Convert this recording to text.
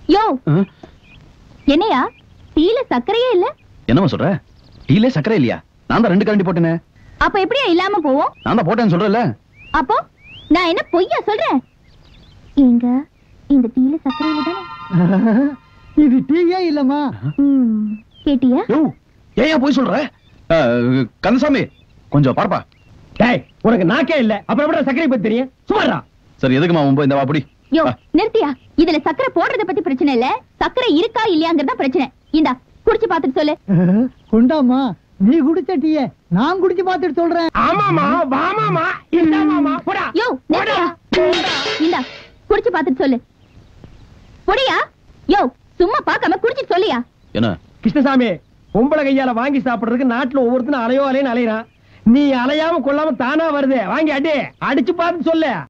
யோ என்னையா டீல சர்க்கரையே இல்ல என்னமா சொல்ற டீலே சக்கரை இல்லையா நான் தான் ரெண்டு கரண்டி போட்டேனே அப்ப எப்படியா இல்லாம போவோம் நான் தான் போட்டேன்னு சொல்றேன்ல அப்போ நான் என்ன பொய்யா சொல்றேன் எங்க இந்த டீல சர்க்கரை இல்ல தானே இது டீயே இல்லம்மா ம், கேட்டியா யோ ஏன் போய் சொல்ற அஹ், கந்தசாமி கொஞ்சம் பார்ப்பா டேய் உனக்கு நாக்கே இல்ல அப்புறம் எப்படி சர்க்கரை பத்தி தெரியும் சுமாரா சரி எதுக்குமா உன் இந்த வாப்படி யோ நிறுத்தியா இதுல சர்க்கரை போடுறத பத்தி பிரச்சனை இல்ல சர்க்கரை இருக்கா இல்லையாங்கிறதா பிரச்சனை இந்தா குடிச்சு பாத்துட்டு சொல்லு கொண்டாமா நீ குடிச்ச டீய நான் குடிச்சு பார்த்துட்டு சொல்றேன் ஆமாமா வாமாமா இல்லாமாமா போடா யோ நிறுத்தியா இந்தா குடிச்சு பாத்துட்டு சொல்லு பொடியா யோ சும்மா பார்க்காம குடிச்சிட்டு சொல்லியா என்ன கிருஷ்ணசாமி பொம்பளை கையால வாங்கி சாப்பிடுறதுக்கு நாட்டுல ஒவ்வொருத்தனும் அலையோ அலையன்னு அலையறான் நீ அலையாம கொள்ளாம தானா வருது வாங்கி அடி அடிச்சு பார்த்து சொல்லு